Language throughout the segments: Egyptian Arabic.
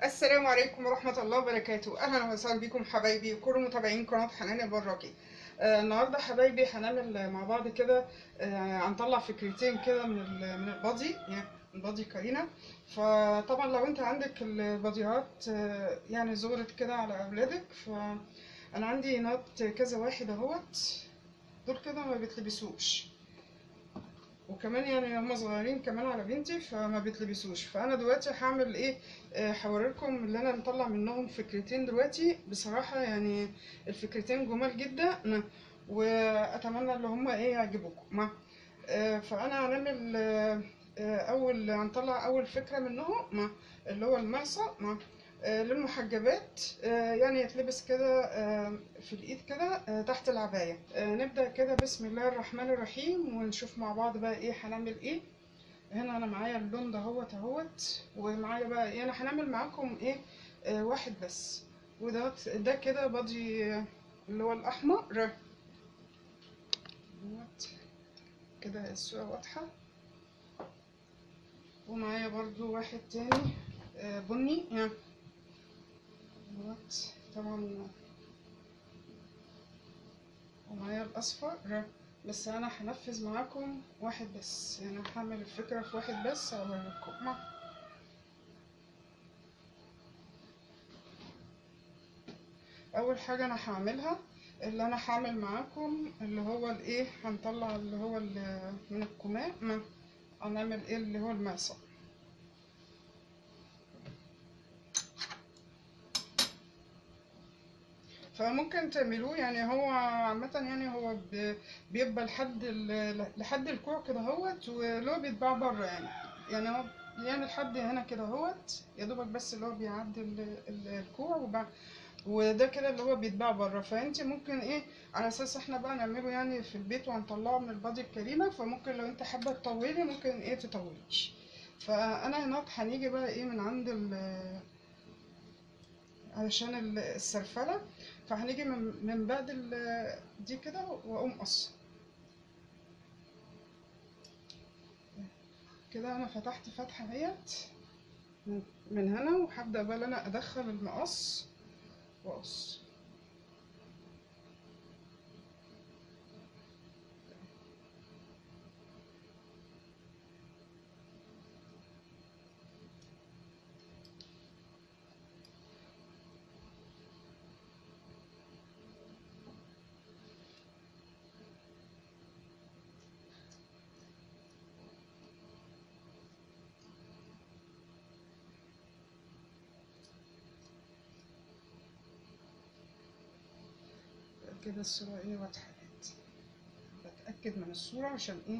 السلام عليكم ورحمة الله وبركاته أهلا وسهلا بكم حبايبي وكل متابعين قناة حنان البراكي آه النهاردة حبايبي هنعمل مع بعض كده آه هنطلع فكرتين كده من ال- من البادي يعني من بادي كارينا فطبعا لو انت عندك الباديات آه يعني زغرت كده على أولادك فأنا عندي نوت كذا واحد اهوت دول كده ما بيتلبسوش وكمان يعني هما صغيرين كمان على بنتي فما بيتلبسوش فانا دلوقتي هعمل ايه آه، هوريلكم اللي انا مطلع منهم فكرتين دلوقتي بصراحه يعني الفكرتين جمال جدا واتمنى ان هما ايه يعجبوكم ما آه، فانا هنعمل آه، آه، اول هنطلع اول فكره منهم ما اللي هو المعصى ما آه، للمحجبات آه، يعني يتلبس كده آه، في الايد كده آه، تحت العبايه آه، نبدا كده بسم الله الرحمن الرحيم ونشوف مع بعض بقى ايه هنعمل ايه هنا انا معايا اللون ده اهوت اهوت ومعايا بقى ايه انا هنعمل معاكم ايه آه واحد بس وده ده كده بادي آه، اللي هو الاحمر اهوت كده الصورة واضحة ومعايا برضو واحد تاني آه بني يعني اهوت طبعا ومعايا الاصفر بس انا هنفذ معاكم واحد بس يعني هعمل الفكرة في واحد بس اوريكم اول حاجة انا هعملها اللي انا هعمل معاكم اللي هو الايه هنطلع اللي هو ال- من الكمام هنعمل ايه اللي هو المعصم فممكن تعملوه يعني هو عامة يعني هو ب- بيبقى لحد ال- لحد الكوع كده اهوت واللي هو بيتباع بره يعني يعني هو يعني لحد هنا كده اهوت يا دوبك بس اللي هو بيعدي ال- ال- الكوع وبعد وده كده اللي هو بيتباع بره فانت ممكن ايه على اساس احنا بقى نعمله يعني في البيت وهنطلعه من البادي الكريمه فممكن لو انت حابه تطولي ممكن ايه تطوليش فانا هناك هنيجي بقى ايه من عند ال علشان ال- السرفله فهنيجي من, من بعد ال- دي كده واقوم قص كده انا فتحت فتحه اهيت من- من هنا وهبدا بقى إن انا ادخل المقص واقص كده الصورة ايه واضحة اهيت. بتأكد من الصورة عشان ايه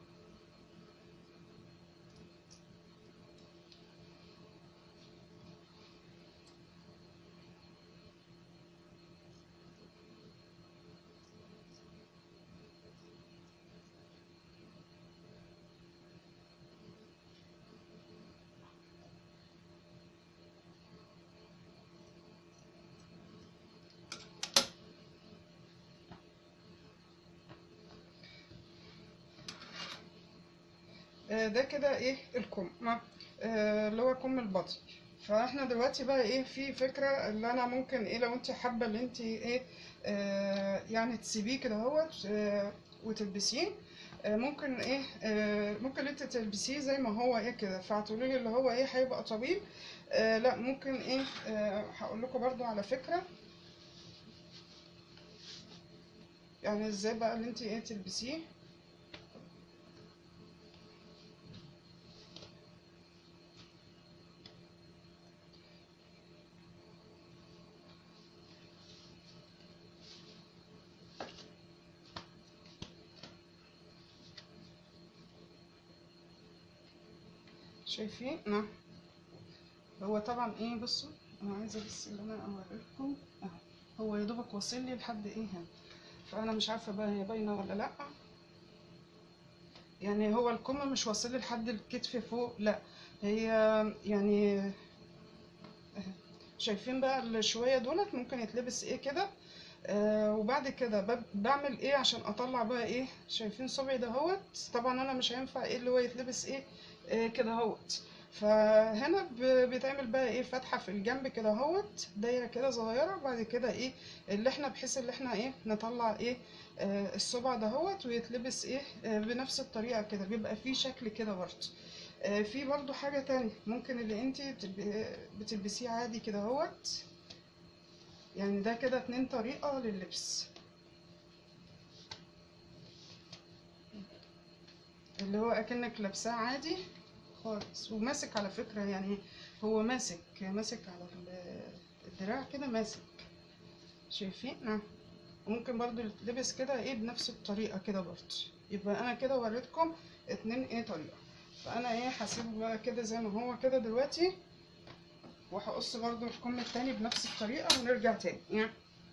آه، ده كده ايه الكم ما- آه، اللي هو كم البطن فاحنا دلوقتي بقى ايه في فكرة اللي انا ممكن ايه لو انت حابة اللي انت ايه آه، يعني تسيبيه كده اهوت آه، وتلبسيه آه، ممكن ايه آه، ممكن انت تلبسيه زي ما هو ايه كده فهتقولي لي اللي هو ايه هيبقى طويل آه، لا ممكن ايه آه، هقول لكم برضو على فكرة يعني ازاي بقى اللي انت ايه تلبسيه شايفين نعم هو طبعا ايه بصوا انا عايزه بس اللي انا اوريكم اهو هو يا دوبك واصل لي لحد ايه هنا فانا مش عارفه بقى هي باينه ولا لا يعني هو الكم مش واصل لي لحد الكتف فوق لا هي يعني اهي. شايفين بقى الشويه دولت ممكن يتلبس ايه كده آه وبعد كده بب- بعمل ايه عشان اطلع بقى ايه شايفين صبعي ده اهوت طبعا انا مش هينفع ايه اللي هو يتلبس ايه آه كده اهوت فهنا ب- بيتعمل بقى ايه فتحة في الجنب كده اهوت دايرة كده صغيرة وبعد كده ايه اللي احنا بحيث اللي احنا ايه نطلع ايه آه الصبع دهوت ويتلبس ايه آه بنفس الطريقة كده بيبقى فيه شكل كده برضه آه في برضه حاجة تانية ممكن اللي انتي بتلب- بتلبسيه عادي كده اهوت يعني ده كده اتنين طريقة لللبس اللي هو اكنك لابساه عادي خالص وماسك على فكرة يعني هو ماسك ماسك على ال- الدراع كده ماسك شايفين نعم وممكن برضو يتلبس كده ايه بنفس الطريقة كده برضو يبقى انا كده وريتكم اتنين ايه طريقة فانا ايه هسيبه بقى كده زي ما هو كده دلوقتي وهقص برضو الكم التاني بنفس الطريقة ونرجع تاني يعني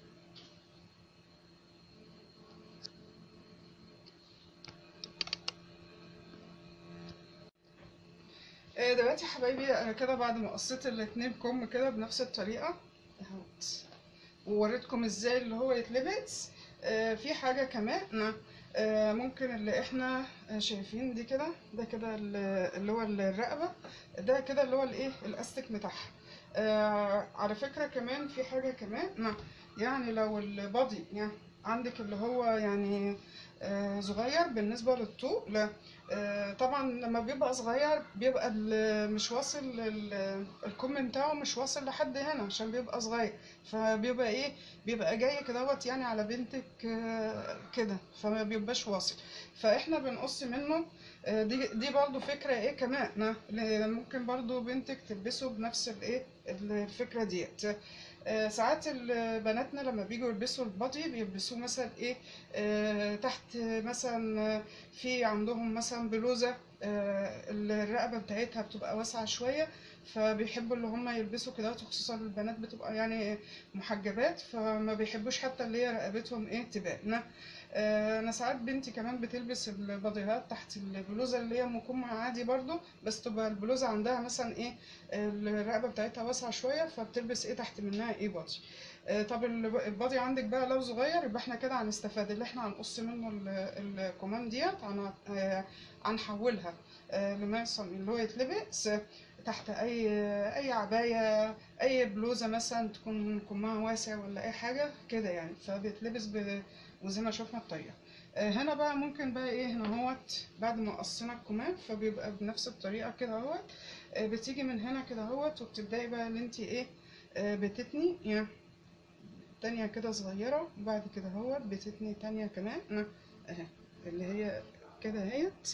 آه، دلوقتي يا حبايبي انا كده بعد ما قصيت الاتنين كم كده بنفس الطريقة اهوت ووريتكم ازاي اللي هو يتلبس آه، في حاجة كمان آه، ممكن اللي احنا آه، شايفين دي كده ده كده ال- اللي هو الرقبة ده كده اللي هو الايه الاستك بتاعها آه، على فكرة كمان في حاجة كمان نعم يعني لو البادي يعني عندك اللي هو يعني آه، صغير بالنسبة للطول لا آه، طبعا لما بيبقى صغير بيبقى ال- مش واصل ال- الكم بتاعه مش واصل لحد هنا عشان بيبقى صغير فبيبقى ايه بيبقى جاي كدهوت يعني على بنتك آه، كده فما بيبقاش واصل فاحنا بنقص منه آه، دي دي برضو فكرة ايه كمان نا- ل- ممكن برضو بنتك تلبسه بنفس الايه الفكرة ديت آه، ساعات ال- بناتنا لما بيجوا يلبسوا البادي بيلبسوه مثلا ايه آه، تحت مثلا آه، في عندهم مثلا بلوزة آه، الرقبة بتاعتها بتبقى واسعة شوية فبيحبوا اللي هم يلبسوا كده خصوصا البنات بتبقى يعني محجبات فما بيحبوش حتى اللي هي رقبتهم ايه تبان آه، انا ساعات بنتي كمان بتلبس الباديهات تحت البلوزه اللي هي مكمة عادي برضو بس تبقى البلوزه عندها مثلا ايه الرقبه بتاعتها واسعه شويه فبتلبس ايه تحت منها ايه بادي آه، طب الب- البادي عندك بقى لو صغير يبقى احنا كده هنستفاد اللي احنا هنقص منه ال- الكمام ديت هن- آه، هنحولها آه، لمعصم اللي هو يتلبس تحت اي اي عبايه اي بلوزه مثلا تكون كمها واسع ولا اي حاجه كده يعني فبيتلبس ب... وزي ما شفنا الطريقه آه، هنا بقى ممكن بقى ايه هنا اهوت بعد ما قصينا الكمام فبيبقى بنفس الطريقه كده اهوت آه، بتيجي من هنا كده اهوت وبتبداي بقى اللي انت ايه آه، بتتني يعني تانية كده صغيرة وبعد كده اهوت بتتني تانية كمان نا- اهي اللي هي كده اهيت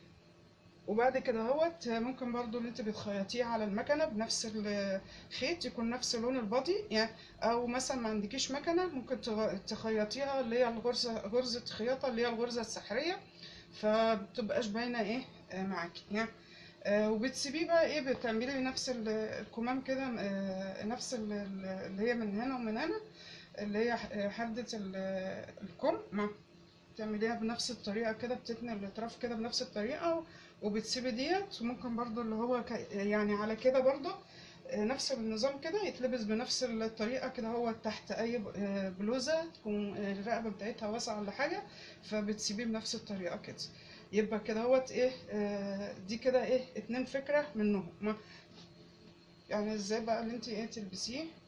وبعد كده اهوت ممكن برضو اللي انت بتخيطيه على المكنه بنفس الخيط يكون نفس لون البادي يعني او مثلا ما عندكيش مكنه ممكن تغ- تخيطيها اللي هي الغرزه غرزه خياطه اللي هي الغرزه السحريه فبتبقاش باينه ايه آه، معاكي يعني آه، وبتسيبيه بقى ايه بتعملي نفس ال- الكمام كده آه، نفس ال- ال- اللي هي من هنا ومن هنا اللي هي ح- حدة ال- الكم ما تعمليها بنفس الطريقة كده بتتني الأطراف كده بنفس الطريقة وبتسيبي ديت وممكن برضو اللي هو ك- يعني على كده برضو آه، نفس النظام كده يتلبس بنفس الطريقة كده هو تحت أي ب- آه، بلوزة تكون آه، الرقبة بتاعتها واسعة ولا حاجة فبتسيبيه بنفس الطريقة كده يبقى كده هوت ايه آه، دي كده ايه اتنين فكرة منهم ما- يعني ازاي بقى اللي انت ايه تلبسيه